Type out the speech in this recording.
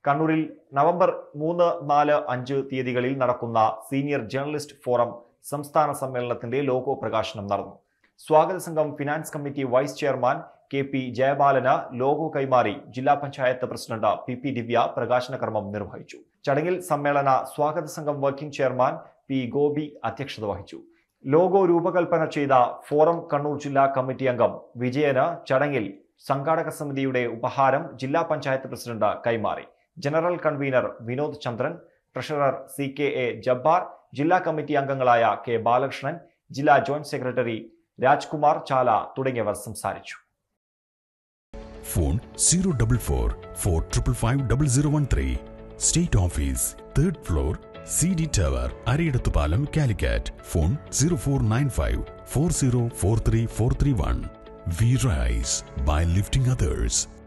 കണ്ണൂരിൽ നവംബർ മൂന്ന് നാല് അഞ്ച് തീയതികളിൽ നടക്കുന്ന സീനിയർ ജേർണലിസ്റ്റ് ഫോറം സംസ്ഥാന സമ്മേളനത്തിന്റെ ലോഗോ പ്രകാശനം നടന്നു സ്വാഗത സംഘം finance committee vice chairman K P ജയബാലന് ലോഗോ കൈമാറി ജില്ലാ panchayat president P P Divya പ്രകാശന കർമ്മം നിർവഹിച്ചു ചടങ്ങിൽ സമ്മേളന സ്വാഗത സംഘം വർക്കിംഗ് ചെയർമാൻ പി ഗോപി അധ്യക്ഷത വഹിച്ചു ലോഗോ രൂപകൽപ്പന ചെയ്ത ഫോറം കണ്ണൂർ ജില്ലാ കമ്മിറ്റി അംഗം വിജയന് ചടങ്ങിൽ സംഘാടക സമിതിയുടെ ഉപഹാരം ജില്ലാ പഞ്ചായത്ത് പ്രസിഡന്റ് കൈമാറി general convener Vinod Chandran treasurer C K A Jabbar ജില്ലാ കമ്മിറ്റി അംഗങ്ങളായ കെ ബാലകൃഷ്ണൻ ജില്ലാ ജോയിന്റ് സെക്രട്ടറി രാജ്കുമാർ ചാല തുടങ്ങിയവർ സംസാരിച്ചു phone zero double four four triple five double zero one three state office third floor C D tower Arayidathupalam Calicut phone zero four nine five four zero four three four three one we rise by lifting others